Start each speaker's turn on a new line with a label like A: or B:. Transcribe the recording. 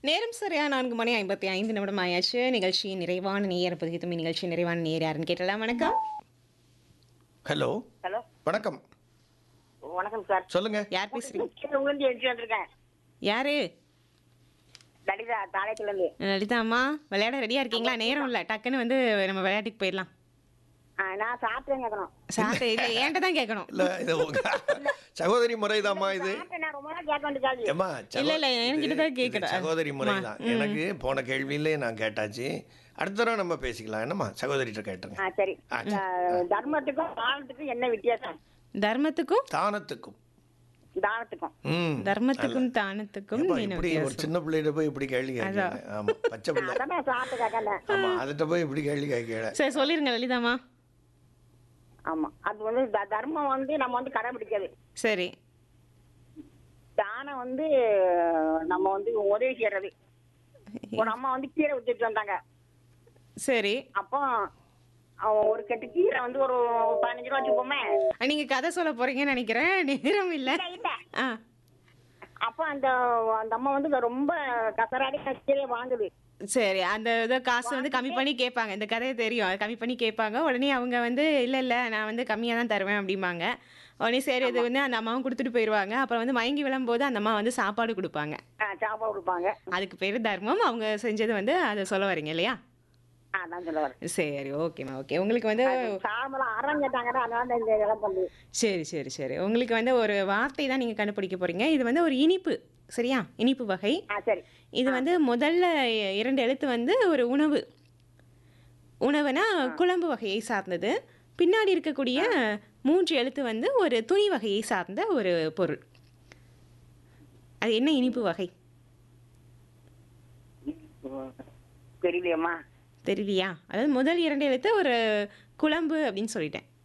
A: நேரம் சரியா நான்கு மணி ஐம்பத்தி ஐந்து நிமிடம் ஆயாச்சு நிகழ்ச்சியின் நிறைவான நேர பதிவு நிகழ்ச்சி நிறைவான நேர் யாருன்னு கேட்டலாம் வணக்கம்
B: ஹலோ
C: ஹலோ
B: வணக்கம்
C: வணக்கம் சார்
B: சொல்லுங்க
A: யார் பேசுறீங்க
C: உங்கள்ந்து எழுச்சி வந்திருக்கேன்
A: யாரு
C: லலிதா தாளையத்துல இருந்து
A: லலிதா அம்மா விளையாட ரெடியா இருக்கீங்களா நேரம் இல்லை டக்குன்னு வந்து நம்ம விளையாட்டுக்கு போயிடலாம்
C: ஆ, நான் சாப்பிட்டேன் கேட்கணும்
A: சாப்பிட்டு இல்லை ஏன்ட்ட தான் கேட்கணும்
B: இல்ல இது உங்க சகோதரி முறைதாம்மா இது
C: சாப்பிட்டேன் நான் ரொம்ப நாள் கேட்க வேண்டியது
B: ஏம்மா சகோ-
A: இல்ல, இல்ல, என்கிட்ட தான்
B: இது-
A: கேட்கணும்.
B: இது சகோதரி முறைதான்
A: ம்.
B: எனக்கு போன கேள்வியிலே நான் கேட்டாச்சு அடுத்த தடவை நம்ம பேசிக்கலாம் என்னம்மா சகோதரிட்ட கேட்டுருங்க
C: ஆ சரி
B: ஆ,
C: ஆ, தர்மத்துக்கும் தானத்துக்கும் என்ன வித்தியாசம்
A: தர்மத்துக்கும்
B: தானத்துக்கும்
C: தானத்துக்கும்
B: ம்
A: தர்மத்துக்கும் தானத்துக்கும்
B: ஏப்பா,
A: என்ன
B: இப்படி ஒரு
A: வித்தியாசம்
B: சின்ன பிள்ளைகிட்ட போய் இப்படி கேள்வி கேட்கல ஆமா பச்சை பிள்ளை
C: அதான் நான் சாப்பிட்டு கேட்கல
B: ஆமா அதுகிட்ட போய் இப்படி கேள்வி கேட்கல
A: சரி சொல்லிருங்க லலிதாம்மா
C: ஆமா அது வந்து த- தர்மம் வந்து நம்ம வந்து கடைபிடிக்காது
A: சரி
C: தானம் வந்து நம்ம வந்து உதவி செய்யறது ஒரு அம்மா வந்து கீரை வித்துட்டு வந்தாங்க
A: சரி
C: அப்போ அவன் ஒரு கட்டு கீரை வந்து ஒரு பதினஞ்சு ரூபா வச்சுக்கோமே
A: நீங்க கதை சொல்ல போறீங்கன்னு நினைக்கிறேன் நேரம் இல்ல
C: இல்ல, இல்ல
A: ஆ
C: அப்ப அந்த அந்த அம்மா வந்து ரொம்ப கசராடி கீரையை வாங்குது
A: சரி அந்த இதை காசு வந்து கம்மி பண்ணி கேட்பாங்க இந்த கதையை தெரியும் அது கம்மி பண்ணி கேட்பாங்க உடனே அவங்க வந்து இல்லை இல்லை நான் வந்து கம்மியாக தான் தருவேன் அப்படிம்பாங்க உடனே சரி இது வந்து அந்த அம்மாவும் கொடுத்துட்டு போயிடுவாங்க அப்புறம் வந்து மயங்கி விழும்போது அந்த அம்மா வந்து சாப்பாடு கொடுப்பாங்க
C: ஆ, சாப்பாடு கொடுப்பாங்க
A: அதுக்கு பேர் தர்மம் அவங்க செஞ்சது வந்து அதை சொல்ல வரீங்க இல்லையா
C: ஆ நான் சொல்ல வரேன்
A: சரி ஓகேம்மா ஓகே உங்களுக்கு வந்து
C: சாம்பலம் அறம் கேட்டாங்கன்னா அதனால தான் இந்த இதெல்லாம் பண்ணு
A: சரி சரி சரி உங்களுக்கு வந்து ஒரு வார்த்தை தான் நீங்கள் கண்டுபிடிக்க போறீங்க இது வந்து ஒரு இனிப்பு சரியா இனிப்பு வகை
C: ஆ சரி
A: இது வந்து முதல்ல இரண்டு எழுத்து வந்து ஒரு உணவு உணவுனா குழம்பு வகையை சார்ந்தது பின்னாடி இருக்கக்கூடிய மூன்று எழுத்து வந்து ஒரு துணி வகையை சார்ந்த ஒரு பொருள் அது என்ன இனிப்பு வகை
C: தெரியலையம்மா
A: தெரியலையா அதாவது முதல் இரண்டு எழுத்து ஒரு குழம்பு அப்படின்னு சொல்லிட்டேன்